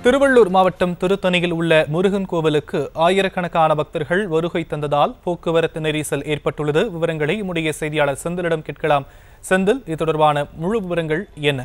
திருவள்ளூர் மாவட்டம் திருத்தணியில் உள்ள முருகன் கோவிலுக்கு ஆயிரக்கணக்கான பக்தர்கள் வருகை தந்ததால் போக்குவரத்து நெரிசல் ஏற்பட்டுள்ளது விவரங்களை நம்முடைய செய்தியாளர் செந்திலிடம் கேட்கலாம் செந்தில் இது தொடர்பான முழு விவரங்கள் என்ன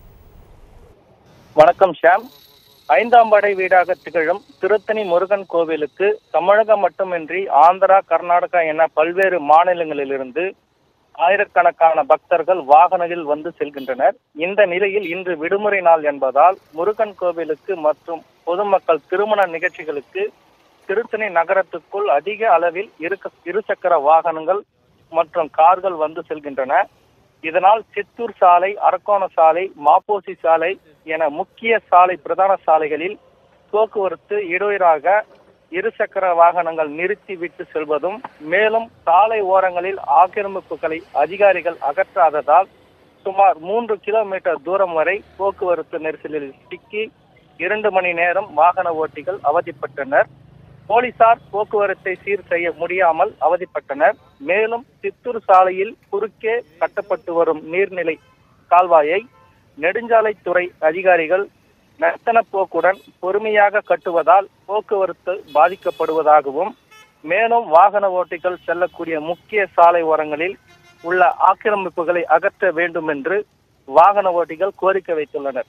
வணக்கம் ஷாம் ஐந்தாம் படை வீடாக திகழும் திருத்தணி முருகன் கோவிலுக்கு தமிழகம் மட்டுமின்றி ஆந்திரா கர்நாடகா என பல்வேறு மாநிலங்களிலிருந்து ஆயிரக்கணக்கான பக்தர்கள் வாகனங்களில் வந்து செல்கின்றனர் இந்த நிலையில் இன்று விடுமுறை நாள் என்பதால் முருகன் கோவிலுக்கு மற்றும் பொதுமக்கள் திருமண நிகழ்ச்சிகளுக்கு திருத்தணி நகரத்துக்குள் அதிக அளவில் இருக்க இருசக்கர வாகனங்கள் மற்றும் கார்கள் வந்து செல்கின்றன இதனால் சித்தூர் சாலை அரக்கோண சாலை மாப்போசி சாலை என முக்கிய சாலை பிரதான சாலைகளில் போக்குவரத்து இடையூறாக இருசக்கர வாகனங்கள் நிறுத்தி விட்டு செல்வதும் மேலும் சாலை ஓரங்களில் ஆக்கிரமிப்புகளை அதிகாரிகள் அகற்றாததால் சுமார் மூன்று கிலோமீட்டர் தூரம் வரை போக்குவரத்து நெரிசலில் சிக்கி இரண்டு மணி நேரம் வாகன ஓட்டிகள் அவதிப்பட்டனர் போலீசார் போக்குவரத்தை சீர் செய்ய முடியாமல் அவதிப்பட்டனர் மேலும் சித்தூர் சாலையில் குறுக்கே கட்டப்பட்டு வரும் நீர்நிலை கால்வாயை நெடுஞ்சாலைத்துறை அதிகாரிகள் நர்த்தன போக்குடன் பொறுமையாக கட்டுவதால் போக்குவரத்து பாதிக்கப்படுவதாகவும் மேலும் வாகன ஓட்டிகள் செல்லக்கூடிய முக்கிய சாலை ஓரங்களில் உள்ள ஆக்கிரமிப்புகளை அகற்ற வேண்டும் என்று வாகன ஓட்டிகள் கோரிக்கை வைத்துள்ளனர்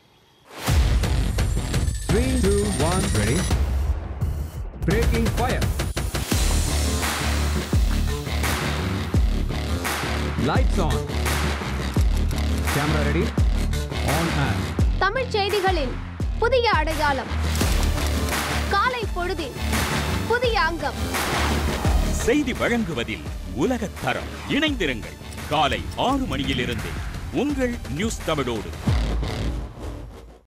Three, two, one, ready. Breaking fire. Lights on. Camera ready. On and. தமிழ்ச் செய்திகளின் புதிய அடையாளம் காலை பொழுதின் புதிய அங்கம் செய்தி வழங்குவதில் உலகத் தரம் இணைந்திருங்கள் காலை ஆறு மணியிலிருந்து உங்கள் நியூஸ் தமிழோடு